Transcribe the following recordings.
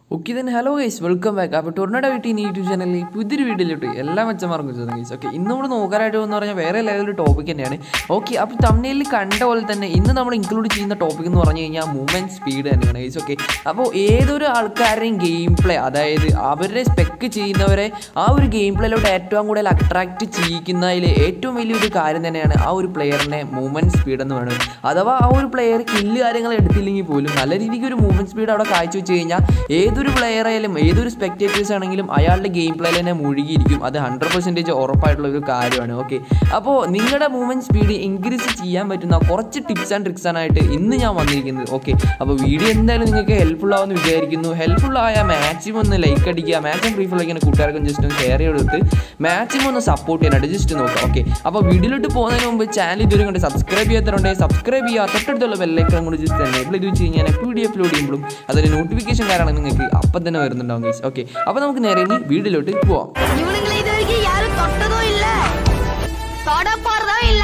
okay then hello guys welcome back അപ്പോൾ tornado വീട്ടിൽ ഈ യൂട്യൂബ് ചാനലിൽ പുതിയൊരു വീഡിയോയിലോട്ട് എല്ലാ മെച്ചമാർക്കും ചോദിച്ചു ഗൈസ് ഓക്കെ ഇന്ന് നമ്മൾ നോക്കാനായിട്ട് എന്ന് പറഞ്ഞാൽ വേറെ ലെവലൊരു ടോപ്പിക് തന്നെയാണ് ഓക്കെ അപ്പോൾ തമിഴിൽ കണ്ട പോലെ തന്നെ ഇന്ന് നമ്മൾ ഇൻക്ലൂഡ് ചെയ്യുന്ന ടോപ്പിക് എന്ന് പറഞ്ഞു കഴിഞ്ഞാൽ മൂവ്മെൻറ്റ് സ്പീഡ് തന്നെയാണ് ഗൈസ് ഓക്കെ അപ്പോൾ ഏതൊരു ആൾക്കാരുടെയും ഗെയിം പ്ലേ അതായത് അവരുടെ സ്പെക്ക് ചെയ്യുന്നവരെ ആ ഒരു ഗെയിം പ്ലേയിലോട്ട് ഏറ്റവും കൂടുതൽ അട്രാക്റ്റ് ചെയ്യിക്കുന്നതിൽ ഏറ്റവും വലിയൊരു കാര്യം തന്നെയാണ് ആ ഒരു പ്ലെയറിനെ മൂവ്മെൻറ്റ് സ്പീഡ് എന്ന് പറയുന്നത് അഥവാ ആ ഒരു പ്ലെയർ കില്ല് കാര്യങ്ങൾ എടുത്തില്ലെങ്കിൽ പോലും നല്ല രീതിക്ക് ഒരു മൂവ്മെൻറ്റ് സ്പീഡ് അവിടെ കാഴ്ചവെച്ച് കഴിഞ്ഞാൽ ഏതൊരു പ്ലെയർ ആയാലും ഏതൊരു സ്പെക്ടേറ്റേഴ്സ് ആണെങ്കിലും അയാളുടെ ഗെയിം പ്ലേയിൽ തന്നെ മുഴുകിയിരിക്കും അത് ഹൺഡ്രഡ് പെർസെൻറ്റേജ് ഉറപ്പായിട്ടുള്ള ഒരു കാര്യമാണ് ഓക്കെ അപ്പോൾ നിങ്ങളുടെ മൂവ്മെൻറ്റ് സ്പീഡ് ഇൻക്രീസ് ചെയ്യാൻ പറ്റുന്ന കുറച്ച് ടിപ്സ് ആൻഡ് ട്രിക്സ് ആയിട്ട് ഇന്ന് ഞാൻ വന്നിരിക്കുന്നത് ഓക്കെ അപ്പോൾ വീഡിയോ എന്തായാലും നിങ്ങൾക്ക് ഹെൽപ്ഫുൾ ആവുമെന്ന് വിചാരിക്കുന്നു ഹെൽപ്ഫുൾ ആയ മാക്സിമം ഒന്ന് ലൈക്ക് അടിക്കുക മാക്സിമം ഫ്രീ ഫുൾ അടിക്കുന്ന കൂട്ടുകാർക്കും ജസ്റ്റ് ഒന്ന് ഷെയർ ചെയ്ത് കൊടുത്ത് മാക്സിമം ഒന്ന് സപ്പോർട്ട് ചെയ്യാനായിട്ട് ജസ്റ്റ് നോക്കാം ഓക്കെ അപ്പോൾ വീഡിയോയിലോട്ട് പോകുന്നതിന് മുമ്പ് ചാനൽ ഇതുവരെ കൊണ്ട് സബ്സ്ക്രൈബ് ചെയ്യാത്തതുണ്ടെങ്കിൽ സബ്സ്ക്രൈബ് ചെയ്യുക തൊട്ടടുത്തുള്ള ബെല്ലൈക്കൺ കൂടി ജസ്റ്റ് എനേബിൾ ചെയ്ത് വെച്ച് കഴിഞ്ഞാൽ വീഡിയോ അപ്ലോഡ് ചെയ്യുമ്പോഴും അതിൻ്റെ നോട്ടിഫിക്കേഷൻ കാരണം നിങ്ങൾക്ക് അപ്പം തന്നെ വരുന്നുണ്ടാവും ഗൈസ് ഓക്കെ അപ്പോൾ നമുക്ക് നേരെ ഇനി വീഡിയോയിലോട്ട് പോവാം இவனுங்களை இது வரைக்கும் யாரும் தொட்டதும் இல்ல தொட போறதும் இல்ல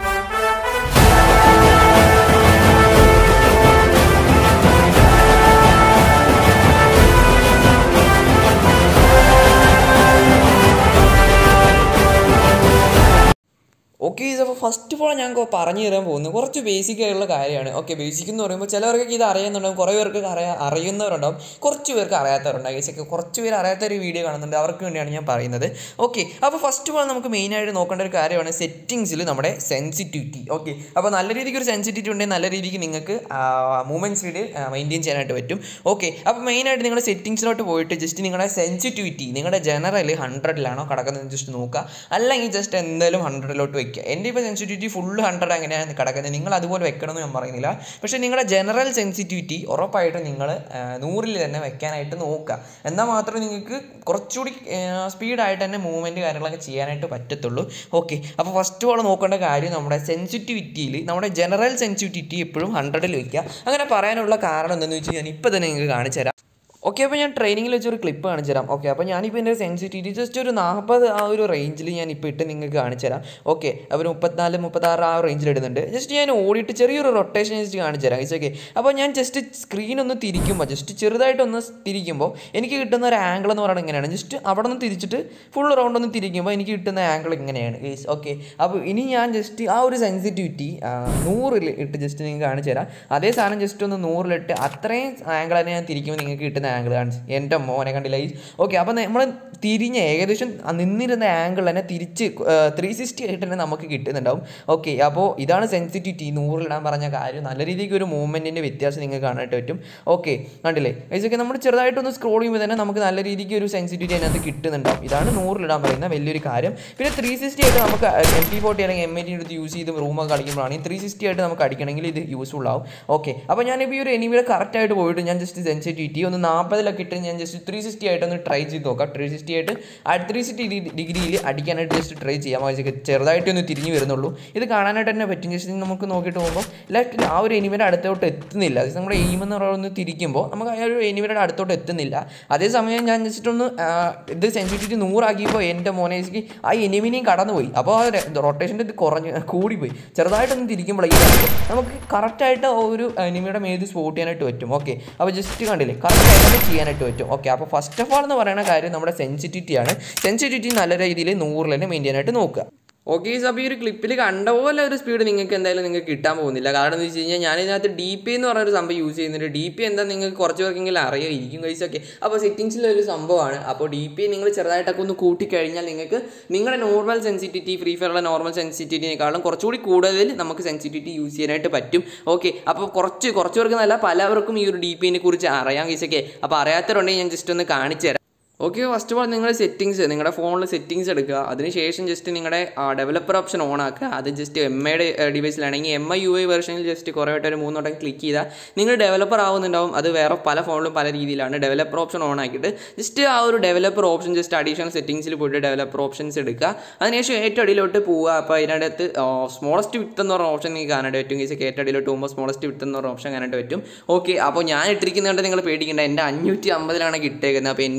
ഓക്കെ അപ്പോൾ ഫസ്റ്റ് ഓഫ് ഓൾ ഞാൻ കൊ- പറഞ്ഞു തരാൻ പോകുന്നത് കുറച്ച് ബേസിക് ആയിട്ടുള്ള കാര്യമാണ് ഓക്കെ ബേസിക് എന്ന് പറയുമ്പോൾ ചിലവർക്കൊക്കെ ഇത് അറിയുന്നുണ്ടാവും കുറേ പേർക്ക് അറിയാ അറിയുന്നവരുണ്ടാവും കുറച്ച് പേർക്ക് അറിയാത്തവരുണ്ടാവും ഗൈസ് ഒക്കെ കുറച്ച് പേര് അറിയാത്ത ഒരു വീഡിയോ കാണുന്നുണ്ട് അവർക്ക് വേണ്ടിയാണ് ഞാൻ പറയുന്നത് ഓക്കെ അപ്പോൾ ഫസ്റ്റ് ഓഫ് ഓൾ നമുക്ക് മെയിനായിട്ട് നോക്കേണ്ട ഒരു കാര്യമാണ് സെറ്റിങ്സിൽ നമ്മുടെ സെൻസിറ്റിവിറ്റി ഓക്കെ അപ്പോൾ നല്ല രീതിക്ക് ഒരു സെൻസിറ്റിവിറ്റി ഉണ്ടെങ്കിൽ നല്ല രീതിക്ക് നിങ്ങൾക്ക് മൂവ്മെൻറ്റ് സ്പീഡ് മെയിൻറ്റെയിൻ ചെയ്യാനായിട്ട് പറ്റും ഓക്കെ അപ്പോൾ മെയിനായിട്ട് നിങ്ങളുടെ സെറ്റിങ്സിലോട്ട് പോയിട്ട് ജസ്റ്റ് നിങ്ങളുടെ സെൻസിറ്റിവിറ്റി നിങ്ങളുടെ ജനറൽ ഹൺഡ്രഡിലാണോ കിടക്കുന്നത് ജസ്റ്റ് നോക്കുക അല്ലെങ്കിൽ ജസ്റ്റ് എന്തായാലും ഹൺഡ്രഡിലോട്ട് വെക്കുക എൻ്റെ ഇപ്പോൾ സെൻസിറ്റിവിറ്റി ഫുൾ ഹൺഡ്രഡ് അങ്ങനെയാണ് കിടക്കുന്നത് നിങ്ങൾ അതുപോലെ വെക്കണമെന്ന് ഞാൻ പറയുന്നില്ല പക്ഷേ നിങ്ങളുടെ ജനറൽ സെൻസിറ്റിവിറ്റി ഉറപ്പായിട്ടും നിങ്ങൾ നൂറിൽ തന്നെ വെക്കാനായിട്ട് നോക്കുക എന്നാൽ മാത്രമേ നിങ്ങൾക്ക് കുറച്ചുകൂടി സ്പീഡായിട്ട് തന്നെ മൂവ്മെൻറ്റ് കാര്യങ്ങളൊക്കെ ചെയ്യാനായിട്ട് പറ്റത്തുള്ളൂ ഓക്കെ അപ്പോൾ ഫസ്റ്റ് ഓൾ നോക്കേണ്ട കാര്യം നമ്മുടെ സെൻസിറ്റിവിറ്റിയിൽ നമ്മുടെ ജനറൽ സെൻസിറ്റിവിറ്റി എപ്പോഴും ഹൺഡ്രഡിൽ വെക്കുക അങ്ങനെ പറയാനുള്ള കാരണം എന്താണെന്ന് വെച്ച് ഞാൻ ഇപ്പോൾ തന്നെ നിങ്ങൾക്ക് കാണിച്ചു തരാം ഓക്കെ അപ്പോൾ ഞാൻ ട്രെയിനിങ്ങിൽ വെച്ചൊരു ക്ലിപ്പ് കാണിച്ചു തരാം ഓക്കെ അപ്പോൾ ഞാനിപ്പോൾ എൻ്റെ സെൻസിറ്റിവിറ്റി ജസ്റ്റ് ഒരു നാൽപ്പത് ആ ഒരു റേഞ്ചിൽ ഞാൻ ഇപ്പോൾ ഇട്ട് നിങ്ങൾക്ക് കാണിച്ചു തരാം ഓക്കെ അവർ മുപ്പത്തിനാല് മുപ്പത്താറ് ആ റേഞ്ചിൽ ഇടുന്നുണ്ട് ജസ്റ്റ് ഞാൻ ഓടിയിട്ട് ചെറിയൊരു റൊട്ടേഷൻ ജസ്റ്റ് കാണിച്ചു തരാം ഓക്കെ അപ്പോൾ ഞാൻ ജസ്റ്റ് സ്ക്രീൻ ഒന്ന് തിരിക്കുമ്പോൾ ജസ്റ്റ് ചെറുതായിട്ടൊന്ന് തിരിക്കുമ്പോൾ എനിക്ക് കിട്ടുന്ന ഒരു ആംഗിൾ എന്ന് പറയുന്നത് ഇങ്ങനെയാണ് ജസ്റ്റ് അവിടെ നിന്ന് തിരിച്ചിട്ട് ഫുൾ റൗണ്ട് ഒന്ന് തിരിക്കുമ്പോൾ എനിക്ക് കിട്ടുന്ന ആംഗിൾ ഇങ്ങനെയാണ് ഗൈസ് ഓക്കെ അപ്പോൾ ഇനി ഞാൻ ജസ്റ്റ് ആ ഒരു സെൻസിറ്റിവിറ്റി നൂറിൽ ഇട്ട് ജസ്റ്റ് നിങ്ങൾക്ക് കാണിച്ചു തരാം അതേ സാധനം ജസ്റ്റ് ഒന്ന് നൂറിലിട്ട് അത്രയും ആംഗിൾ തന്നെ ഞാൻ തിരിക്കുമ്പോൾ നിങ്ങൾക്ക് കിട്ടുന്ന ആംഗിൾ കാണിച്ചു എൻ്റെ മോനെ കണ്ടില്ല ഓക്കെ അപ്പോൾ നമ്മൾ തിരിഞ്ഞ് ഏകദേശം ആ നിന്നിരുന്ന ആംഗിൾ തന്നെ തിരിച്ച് ത്രീ സിക്സ്റ്റി ആയിട്ട് തന്നെ നമുക്ക് കിട്ടുന്നുണ്ടാവും ഓക്കെ അപ്പോൾ ഇതാണ് സെൻസിറ്റിവിറ്റി നൂറിലിടാൻ പറഞ്ഞ കാര്യം നല്ല രീതിക്ക് ഒരു മൂവ്മെൻറ്റിൻ്റെ വ്യത്യാസം നിങ്ങൾക്ക് കാണാനായിട്ട് പറ്റും ഓക്കെ കണ്ടില്ലേ ഇതൊക്കെ നമ്മൾ ചെറുതായിട്ടൊന്ന് സ്ക്രോൾ ചെയ്യുമ്പോൾ തന്നെ നമുക്ക് നല്ല രീതിക്ക് ഒരു സെൻസിറ്റിവിറ്റി അതിനകത്ത് കിട്ടുന്നുണ്ടാവും ഇതാണ് നൂറിലിടാൻ പറയുന്ന വലിയൊരു കാര്യം പിന്നെ ത്രീ സിക്സ്റ്റി ആയിട്ട് നമുക്ക് എം ടി ഫോർട്ടി അല്ലെങ്കിൽ എം എ ടി എടുത്ത് യൂസ് ചെയ്ത് റൂമൊക്കെ കളിക്കുമ്പോഴാണ് ഈ ത്രീ സിക്സ്റ്റി ആയിട്ട് നമുക്ക് അടിക്കണമെങ്കിൽ ഇത് യൂസ്ഫുൾ ആവും ഓക്കെ അപ്പോൾ ഞാനിപ്പോൾ ഈ ഒരു എനിമിയുടെ കറക്റ്റ് ആയിട്ട് പോയിട്ട് ഞാൻ ജസ്റ്റ് സെൻസിറ്റിവിറ്റി ഒന്ന് നാൽപ്പതിലൊക്കെ ഇട്ട് ഞാൻ ജസ്റ്റ് ത്രീ സിക്സ്റ്റി ആയിട്ട് ഒന്ന് ട്രൈ ചെയ്ത് നോക്കാം ത്രീ സിക്സ്റ്റി ആയിട്ട് ത്രീ സിക്സ്റ്റി ഡിഗ്രിയിൽ അടിക്കാനായിട്ട് ജസ്റ്റ് ട്രൈ ചെയ്യാം ആവശ്യം ചെറുതായിട്ട് ഒന്ന് തിരിഞ്ഞ് വരുന്നുള്ളൂ ഇത് കാണാനായിട്ട് തന്നെ പറ്റും ജസ്റ്റ് നമുക്ക് നോക്കിയിട്ട് പോകുമ്പോൾ ലെഫ്റ്റ് ആ ഒരു എനിമിയുടെ അടുത്തോട്ട് എത്തുന്നില്ല അത് നമ്മുടെ എയിം എന്ന് പറയുന്നത് തിരിക്കുമ്പോൾ നമുക്ക് ആ ഒരു എനിമിയുടെ അടുത്തോട്ട് എത്തുന്നില്ല അതേസമയം ഞാൻ ജസ്റ്റ് ഒന്ന് ആ, ഇത് സെൻസിറ്റിവിറ്റി നൂറാക്കിയപ്പോൾ എൻ്റെ മോനേക്ക് ആ എനിമിനെയും കടന്നുപോയി അപ്പോൾ ആ റൊട്ടേഷൻ്റെ ഇത് കുറഞ്ഞ് കൂടിപ്പോയി ചെറുതായിട്ടൊന്ന് തിരിക്കുമ്പോഴേക്കും നമുക്ക് കറക്റ്റായിട്ട് ഒരു എനിമിയുടെ മേത് സ്പോട്ട് ചെയ്യാനായിട്ട് പറ്റും ഓക്കെ അപ്പോൾ ജസ്റ്റ് കണ്ടില്ലേ കറക്റ്റായിട്ട് ചെയ്യാനായിട്ട് പറ്റും ഓക്കെ അപ്പോൾ ഫസ്റ്റ് ഓഫ് ആൾ എന്ന് പറയുന്ന കാര്യം നമ്മുടെ സെൻസിറ്റിവിറ്റി ആണ് സെൻസിറ്റിവിറ്റി നല്ല രീതിയിൽ നൂറിൽ തന്നെ മെയിൻറ്റെയിൻ ആയിട്ട് നോക്കുക ഓക്കെ അപ്പോൾ ഈ ഒരു ക്ലിപ്പിൽ കണ്ട പോലെ ഒരു സ്പീഡ് നിങ്ങൾക്ക് എന്തായാലും നിങ്ങൾക്ക് കിട്ടാൻ പോകുന്നില്ല കാരണം എന്ന് വെച്ച് കഴിഞ്ഞാൽ ഞാനിതിനകത്ത് ഡി പി എന്ന് പറഞ്ഞൊരു സംഭവം യൂസ് ചെയ്യുന്നുണ്ട് ഡി പി എന്താ നിങ്ങൾക്ക് കുറച്ച് പേർക്കെങ്കിലും അറിയായിരിക്കും ഗൈസ് ഒക്കെ അപ്പോൾ സെറ്റിങ്സിലൊരു സംഭവമാണ് അപ്പോൾ ഡി പി നിങ്ങൾ ചെറുതായിട്ടൊക്കെ ഒന്ന് കൂട്ടിക്കഴിഞ്ഞാൽ നിങ്ങൾക്ക് നിങ്ങളുടെ നോർമൽ സെൻസിറ്റിവിറ്റി ഫ്രീ ഫയറുള്ള നോർമൽ സെൻസിറ്റിവിറ്റിനേക്കാളും കുറച്ചുകൂടി കൂടുതൽ നമുക്ക് സെൻസിറ്റിവിറ്റി യൂസ് ചെയ്യാനായിട്ട് പറ്റും ഓക്കെ അപ്പോൾ കുറച്ച് കുറച്ച് പേർക്ക് നല്ല പലവർക്കും ഈ ഒരു ഡി പിനെ കുറിച്ച് അറിയാം ഗൈസ് ഒക്കെ അപ്പോൾ അറിയാത്തവരുണ്ടെങ്കിൽ ഞാൻ ജസ്റ്റ് ഒന്ന് കാണിച്ചു തരാം ഓക്കെ ഫസ്റ്റ് ഓഫ് ഓൾ നിങ്ങൾ സെറ്റിങ്സ് നിങ്ങളുടെ ഫോണിൽ സെറ്റിങ്സ് എടുക്കുക അതിനുശേഷം ജസ്റ്റ് നിങ്ങളുടെ ഡെവലപ്പർ ഓപ്ഷൻ ഓൺ ആക്കുക അത് ജസ്റ്റ് എം ഐയുടെ ഡിവൈസിലാണെങ്കിൽ എം ഐ യു ഐ വെർഷനിൽ ജസ്റ്റ് കുറേ വട്ടം ഒരു മൂന്നോട്ടം ക്ലിക്ക് ചെയ്താൽ നിങ്ങൾ ഡെവലപ്പർ ആവുന്നുണ്ടാവും അത് വേറെ പല ഫോണിലും പല രീതിയിലാണ് ഡെവലപ്പർ ഓപ്ഷൻ ഓൺ ആക്കിയിട്ട് ജസ്റ്റ് ആ ഒരു ഡെവലപ്പർ ഓപ്ഷൻ ജസ്റ്റ് അഡീഷണൽ സെറ്റിങ്സിൽ പോയിട്ട് ഡെവലപ്പർ ഓപ്ഷൻസ് എടുക്കുക അതിനുശേഷം ഏറ്റവും അടിയിലോട്ട് പോവുക അപ്പോൾ അതിനകത്ത് സ്മോളസ്റ്റ് വിത്ത് എന്ന് പറഞ്ഞ ഓപ്ഷൻ നിങ്ങൾക്ക് കാണാനായിട്ട് പറ്റും കേസ് ഏറ്റവും അടിയിലോട്ട് പോകുമ്പോൾ സ്മോളസ്റ്റ് വിത്ത് എന്ന് പറഞ്ഞ ഓപ്ഷൻ കാണാനായിട്ട് പറ്റും ഓക്കെ അപ്പോൾ ഞാൻ ഇട്ടിരിക്കുന്നതുകൊണ്ട് നിങ്ങൾ പേടിക്കേണ്ട എൻ്റെ അഞ്ഞൂറ്റി അമ്പതിലാണ് കിട്ടിയേക്കുന്നത് അപ്പോൾ എൻ്റെ ഫോണിൽ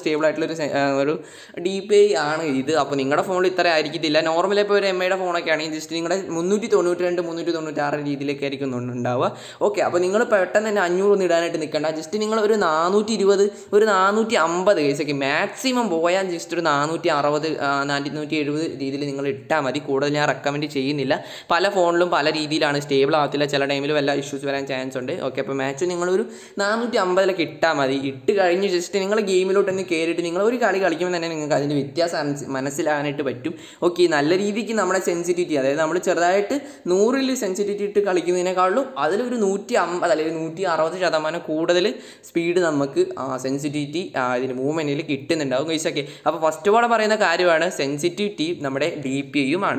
സ്റ്റേബിൾ ആയിട്ടുള്ള ഒരു സെ- ആ, ഒരു ഡി പി ഐ ആണ് ഇത് അപ്പോൾ നിങ്ങളുടെ ഫോണിൽ ഇത്ര ആയിരിക്കത്തില്ല നോർമലി ഇപ്പോൾ ഒരു എം ഐയുടെ ഫോണൊക്കെ ആണെങ്കിൽ ജസ്റ്റ് നിങ്ങളുടെ മുന്നൂറ്റി തൊണ്ണൂറ്റി രണ്ട് മുന്നൂറ്റി തൊണ്ണൂറ്റി ആറ് രീതിയിലൊക്കെ ആയിരിക്കും ഒന്ന് ഉണ്ടാവുക ഓക്കെ അപ്പോൾ നിങ്ങൾ പെട്ടെന്ന് തന്നെ അഞ്ഞൂറ് ഒന്നും ഇടാനായിട്ട് നിൽക്കണ്ട ജസ്റ്റ് നിങ്ങൾ ഒരു നാനൂറ്റി ഇരുപത് ഒരു നാനൂറ്റി അമ്പത് കേസൊക്കെ മാക്സിമം പോയാൽ ജസ്റ്റ് ഒരു നാനൂറ്റി അറുപത് നാനൂറ്റി എഴുപത് രീതിയിൽ നിങ്ങൾ ഇട്ടാൽ മതി കൂടുതൽ ഞാൻ റെക്കമെൻഡ് ചെയ്യുന്നില്ല പല ഫോണിലും പല രീതിയിലാണ് സ്റ്റേബിൾ ആവത്തില്ല ചില ടൈമിൽ വല്ല ഇഷ്യൂസ് വരാൻ ചാൻസ് ഉണ്ട് ഓക്കെ അപ്പോൾ മാച്ച് നിങ്ങളൊരു നാനൂറ്റി അമ്പതിലൊക്കെ ഇട്ടാൽ മതി ഇട്ട് കഴിഞ്ഞ് ജസ്റ്റ് നിങ്ങൾ ഗെയിമിലോട്ട് ഒന്ന് കയറിയിട്ട് നിങ്ങൾ ഒരു കളി കളിക്കുമ്പോൾ തന്നെ നിങ്ങൾക്ക് അതിൻ്റെ വ്യത്യാസം മനസ്സ് മനസ്സിലാകാനായിട്ട് പറ്റും ഓക്കെ നല്ല രീതിക്ക് നമ്മുടെ സെൻസിറ്റിവിറ്റി അതായത് നമ്മൾ ചെറുതായിട്ട് നൂറിൽ സെൻസിറ്റിവിറ്റി ഇട്ട് കളിക്കുന്നതിനേക്കാളും അതിലൊരു നൂറ്റി അമ്പത് അല്ലെങ്കിൽ നൂറ്റി അറുപത് ശതമാനം കൂടുതൽ സ്പീഡ് നമുക്ക് സെൻസിറ്റിവിറ്റി ഇതിന് മൂവ്മെൻറ്റിൽ കിട്ടുന്നുണ്ടാവും ഗൈസൊക്കെ അപ്പോൾ ഫസ്റ്റ് ഓഫ് ഓൾ പറയുന്ന കാര്യമാണ് സെൻസിറ്റിവിറ്റി നമ്മുടെ ഡി പി ഐയുമാണ്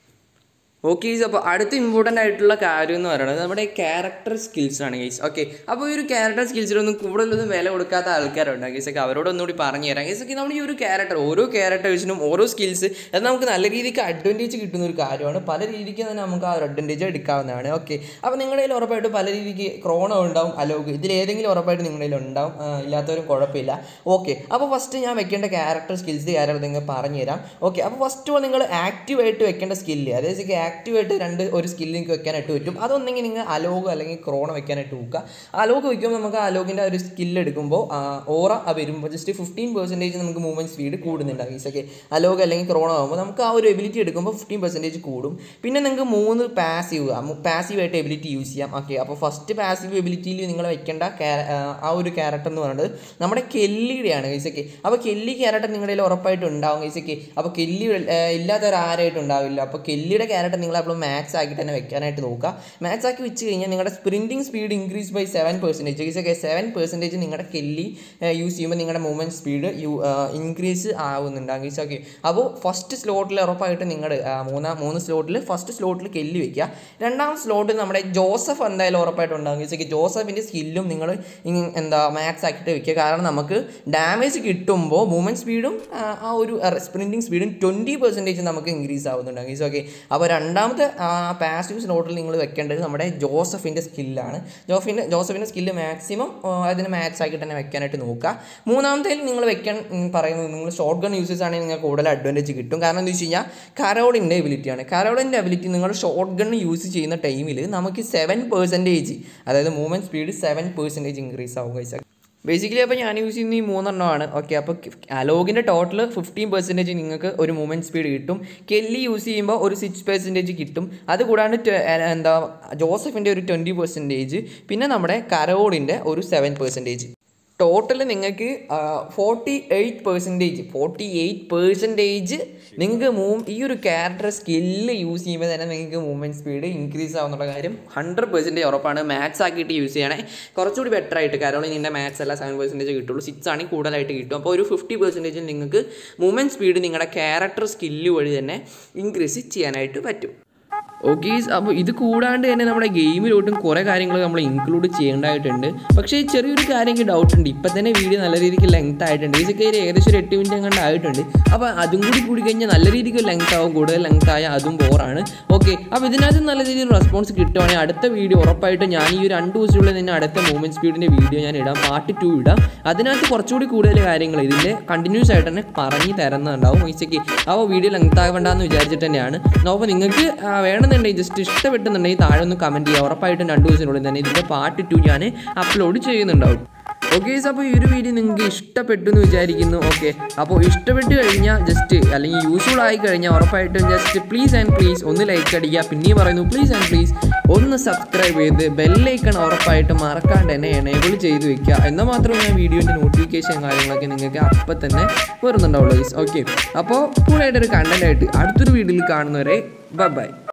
ഓക്കെ അപ്പോൾ അടുത്ത ഇമ്പോർട്ടൻ്റ് ആയിട്ടുള്ള കാര്യം എന്ന് പറയുന്നത് നമ്മുടെ ക്യാരക്ടർ സ്കിൽസ് ആണ് ഗൈസ് ഓക്കെ അപ്പോൾ ഈ ഒരു ക്യാരക്ടർ സ്കിൽസിലൊന്നും കൂടുതലൊന്നും വില കൊടുക്കാത്ത ആൾക്കാരുണ്ട് ഗൈസ് ഒക്കെ അവരോട് ഒന്നുകൂടി പറഞ്ഞു തരാം ഗൈസ് ഒക്കെ നമ്മൾ ഈ ഒരു ക്യാരക്ടർ ഓരോ ക്യാരക്ടേഴ്സിനും ഓരോ സ്കിൽസ് അത് നമുക്ക് നല്ല രീതിക്ക് അഡ്വാൻറ്റേജ് കിട്ടുന്ന ഒരു കാര്യമാണ് പല രീതിക്ക് തന്നെ നമുക്ക് ആ ഒരു അഡ്വാൻറ്റേജ് എടുക്കാവുന്നതാണ് ഓക്കെ അപ്പോൾ നിങ്ങളുടെ കയ്യിൽ ഉറപ്പായിട്ടും പല രീതിക്ക് ക്രോണോ ഉണ്ടാവും അലോഗ് ഇതിൽ ഏതെങ്കിലും ഉറപ്പായിട്ട് നിങ്ങളുടെ കയ്യിൽ ഉണ്ടാവും ആ, ഇല്ലാത്തവരും കുഴപ്പമില്ല ഓക്കെ അപ്പോൾ ഫസ്റ്റ് ഞാൻ വെക്കേണ്ട ക്യാരക്ടർ സ്കിൽസ് കാര്യങ്ങൾ നിങ്ങൾ പറഞ്ഞു തരാം ഓക്കെ അപ്പോൾ ഫസ്റ്റ് നിങ്ങൾ ആക്റ്റീവായിട്ട് വെക്കേണ്ട സ്കില്ല് അതായത് ആക്റ്റീവായിട്ട് രണ്ട് ഒരു സ്കില്ല് നിങ്ങൾക്ക് വെക്കാനായിട്ട് പറ്റും അതൊന്നെങ്കിൽ നിങ്ങൾ അലോഗ് അല്ലെങ്കിൽ ക്രോണ വെക്കാനായിട്ട് നോക്കുക അലോഗ് വെക്കുമ്പോൾ നമുക്ക് അലോഗിൻ്റെ ഒരു സ്കില്ല് എടുക്കുമ്പോൾ ഓറ വരുമ്പോൾ ജസ്റ്റ് ഫിഫ്റ്റീൻ പെർസെൻറ്റേജ് നമുക്ക് മൂവ്മെൻറ്റ് സ്പീഡ് കൂടുന്നുണ്ടാകും ഈസൊക്കെ അലോഗ് അല്ലെങ്കിൽ ക്രോണ ആകുമ്പോൾ നമുക്ക് ആ ഒരു എബിലിറ്റി എടുക്കുമ്പോൾ ഫിഫ്റ്റീൻ പെർസെൻറ്റേജ് കൂടും പിന്നെ നിങ്ങൾക്ക് മൂന്ന് പാസീവ് പാസീവായിട്ട് എബിലിറ്റി യൂസ് ചെയ്യാം ഓക്കെ അപ്പോൾ ഫസ്റ്റ് പാസീവ് എബിലിറ്റിയിൽ നിങ്ങൾ വെക്കേണ്ട ക്യാ- ആ, ആ ഒരു ക്യാരക്ടർ എന്ന് പറയുന്നത് നമ്മുടെ കെല്ലിയുടെയാണ് ഗൈസൊക്കെ അപ്പോൾ കെല്ലി ക്യാരക്ടർ നിങ്ങളുടെ കയ്യിൽ ഉറപ്പായിട്ട് ഉണ്ടാവും ഗൈസൊക്കെ അപ്പോൾ കെല്ലി ആ, ഇല്ലാത്തവർ ആരായിട്ട് ഉണ്ടാവില്ല അപ്പോൾ കെല്ലിയുടെ ക്യാരക്ടർ നിങ്ങൾ അപ്പോൾ മാക്സ് ആക്കി തന്നെ വെക്കാനായിട്ട് നോക്കുക മാക്സ് ആക്കി വെച്ച് കഴിഞ്ഞാൽ നിങ്ങളുടെ sprinting speed increase by seven percentage ഗൈസൊക്കെ സെവൻ പെർസെൻറ്റേജ് നിങ്ങളുടെ കെല്ലി യൂസ് ചെയ്യുമ്പോൾ നിങ്ങളുടെ മൂവ്മെൻറ്റ് സ്പീഡ് യു ഇൻക്രീസ് ആവുന്നുണ്ടാകും ഗൈസ് ഓക്കെ അപ്പോൾ ഫസ്റ്റ് സ്ലോട്ടിൽ ഉറപ്പായിട്ട് നിങ്ങൾ മൂന്നാം മൂന്ന് സ്ലോട്ടിൽ ഫസ്റ്റ് സ്ലോട്ടിൽ കെല്ലി വെക്കുക രണ്ടാം സ്ലോട്ടിൽ നമ്മുടെ ജോസഫ് എന്തായാലും ഉറപ്പായിട്ട് ഉണ്ടാകും ഗൈസ് ജോസഫിൻ്റെ സ്കില്ലും നിങ്ങൾ എന്താ മാക്സ് ആക്കിയിട്ട് വെക്കുക കാരണം നമുക്ക് ഡാമേജ് കിട്ടുമ്പോൾ മൂവ്മെൻറ്റ് സ്പീഡും ആ ഒരു സ്പ്രിൻറ്റിംഗ് സ്പീഡും ട്വൻറ്റി പെർസെൻറ്റേജ് നമുക്ക് ഇൻക്രീസ് ആവുന്നുണ്ടാകും ഗൈസ് ഓക്കെ അപ്പോൾ രണ്ടാമത്തെ പാസീവ് സ്ലോട്ടിൽ നിങ്ങൾ വെക്കേണ്ടത് നമ്മുടെ ജോസഫിൻ്റെ സ്കില്ലാണ് ജോഫിൻ്റെ ജോസഫിൻ്റെ സ്കില്ല് മാക്സിമം അതിന് മാച്ച് ആക്കി തന്നെ വെക്കാനായിട്ട് നോക്കുക മൂന്നാമത്തേൽ നിങ്ങൾ വെക്കാൻ ഉം, പറയുന്നത് നിങ്ങൾ ഷോർട്ട് ഗൺ യൂസേഴ്സ് ആണെങ്കിൽ നിങ്ങൾക്ക് കൂടുതൽ അഡ്വാൻറ്റേജ് കിട്ടും കാരണം എന്താ വെച്ച് കഴിഞ്ഞാൽ കരോളിൻ്റെ എബിലിറ്റിയാണ് കരോളിൻ്റെ എബിലിറ്റി നിങ്ങൾ ഷോർട്ട് ഗൺ യൂസ് ചെയ്യുന്ന ടൈമിൽ നമുക്ക് സെവൻ പെർസെൻറ്റേജ് അതായത് movement speed seven percentage increase ആവും ഗൈസ് ബേസിക്കലി അപ്പോൾ ഞാൻ യൂസ് ചെയ്യുന്ന ഈ മൂന്നെണ്ണമാണ് ഓക്കെ അപ്പോൾ അലോഗിൻ്റെ ടോട്ടൽ ഫിഫ്റ്റീൻ പെർസെൻറ്റേജ് നിങ്ങൾക്ക് ഒരു മൂവ്മെൻറ്റ് സ്പീഡ് കിട്ടും കെല്ലി യൂസ് ചെയ്യുമ്പോൾ ഒരു സിക്സ് പെർസെൻറ്റേജ് കിട്ടും അതുകൂടാണ്ട് ട്വ- ഏ, എന്താ ജോസഫിൻ്റെ ഒരു ട്വൻറ്റി പെർസെൻറ്റേജ് പിന്നെ നമ്മുടെ കരോളിൻ്റെ ഒരു സെവൻ പെർസെൻറ്റേജ് ടോട്ടൽ നിങ്ങൾക്ക് forty eight percentage forty eight percentage നിങ്ങൾക്ക് മൂവ് ഈ ഒരു ക്യാരക്ടർ സ്കില്ല് യൂസ് ചെയ്യുമ്പോൾ തന്നെ നിങ്ങൾക്ക് മൂവ്മെൻറ്റ് സ്പീഡ് ഇൻക്രീസ് ആവുന്നുള്ള കാര്യം ഹൺഡ്രഡ് പെർസെൻറ്റേജ് ഉറപ്പാണ് മാത്സ് ആക്കിയിട്ട് യൂസ് ചെയ്യണേ കുറച്ചുകൂടി ബെറ്റർ ആയിട്ട് കാരണം നിങ്ങളുടെ മാത്സ് എല്ലാം സെവൻ പെർസെൻറ്റേജ് കിട്ടുള്ളൂ സിക്സ് ആണെങ്കിൽ കൂടുതലായിട്ട് കിട്ടും അപ്പോൾ ഒരു ഫിഫ്റ്റി പെർസെൻറ്റേജിൽ നിങ്ങൾക്ക് മൂവ്മെൻറ്റ് സ്പീഡ് നിങ്ങളുടെ ക്യാരക്ടർ സ്കില്ല് വഴി തന്നെ ഇൻക്രീസ് ചെയ്യാനായിട്ട് പറ്റും ഓക്കെ അപ്പോൾ ഇത് കൂടാണ്ട് തന്നെ നമ്മുടെ ഗെയിമിലോട്ടും കുറേ കാര്യങ്ങൾ നമ്മൾ ഇൻക്ലൂഡ് ചെയ്യേണ്ടതായിട്ടുണ്ട് പക്ഷേ ചെറിയൊരു കാര്യം എനിക്ക് ഡൗട്ട് ഉണ്ട് ഇപ്പം തന്നെ വീഡിയോ നല്ല രീതിക്ക് ലെങ്ത് ആയിട്ടുണ്ട് ഈ സെക്കൻഡ് ഏകദേശം ഒരു എട്ട് മിനിറ്റ് അങ്ങോട്ട് ആയിട്ടുണ്ട് അപ്പോൾ അതും കൂടി കൂടി കഴിഞ്ഞാൽ നല്ല രീതിക്ക് ലെങ്ത് ആവും കൂടുതൽ ലെങ്ത് ആയാൽ അതും ബോറാണ് ഓക്കെ അപ്പോൾ ഇതിനകത്ത് നല്ല രീതിയിൽ റെസ്പോൺസ് കിട്ടുവാണെങ്കിൽ അടുത്ത വീഡിയോ ഉറപ്പായിട്ട് ഞാൻ ഈ ഒരു രണ്ട് ദിവസത്തിനുള്ളിൽ തന്നെ അടുത്ത മൂവ്മെൻറ്റ് സ്പീഡിൻ്റെ വീഡിയോ ഞാൻ ഇടാം പാർട്ട് ടു ഇടാം അതിനകത്ത് കുറച്ചുകൂടി കൂടുതൽ കാര്യങ്ങൾ ഇതിൻ്റെ കണ്ടിന്യൂസ് ആയിട്ട് തന്നെ പറഞ്ഞു തരുന്നുണ്ടാവും ഈച്ചയ്ക്ക് അപ്പോൾ വീഡിയോ ലെങ്ത് ആവേണ്ടെന്ന് വിചാരിച്ചിട്ട് തന്നെയാണ് അപ്പോൾ നിങ്ങൾക്ക് ആ, വേണമെന്നുണ്ടെങ്കിൽ ജസ്റ്റ് ഇഷ്ടപ്പെട്ടെന്നുണ്ടെങ്കിൽ താഴെ ഒന്ന് കമൻറ്റ് ചെയ്യുക ഉറപ്പായിട്ടും രണ്ട് ദിവസത്തിനുള്ളിൽ തന്നെ ഇതിൻ്റെ പാർട്ട് ടു ഞാൻ അപ്ലോഡ് ചെയ്യുന്നുണ്ടാവും ഓക്കെ അപ്പോൾ ഈ ഒരു വീഡിയോ നിങ്ങൾക്ക് ഇഷ്ടപ്പെട്ടു എന്ന് വിചാരിക്കുന്നു ഓക്കെ അപ്പോൾ ഇഷ്ടപ്പെട്ട് കഴിഞ്ഞാൽ ജസ്റ്റ് അല്ലെങ്കിൽ യൂസ്ഫുൾ ആയി കഴിഞ്ഞാൽ ഉറപ്പായിട്ടും ജസ്റ്റ് പ്ലീസ് ആൻഡ് പ്ലീസ് ഒന്ന് ലൈക്ക് അടിക്കുക പിന്നെയും പറയുന്നു പ്ലീസ് ആൻഡ് പ്ലീസ് ഒന്ന് സബ്സ്ക്രൈബ് ചെയ്ത് ബെല്ലൈക്കൺ ഉറപ്പായിട്ടും മറക്കാണ്ട് തന്നെ എനേബിൾ ചെയ്ത് വെക്കുക എന്നാൽ മാത്രമേ ഞാൻ വീഡിയോൻ്റെ നോട്ടിഫിക്കേഷൻ കാര്യങ്ങളൊക്കെ നിങ്ങൾക്ക് അപ്പം തന്നെ വരുന്നുണ്ടാവുള്ളൂ ഓക്കെ അപ്പോൾ കൂടുതലായിട്ടൊരു കണ്ടൻറ്റായിട്ട് അടുത്തൊരു വീഡിയോയിൽ കാണുന്നവരെ ബൈ ബൈ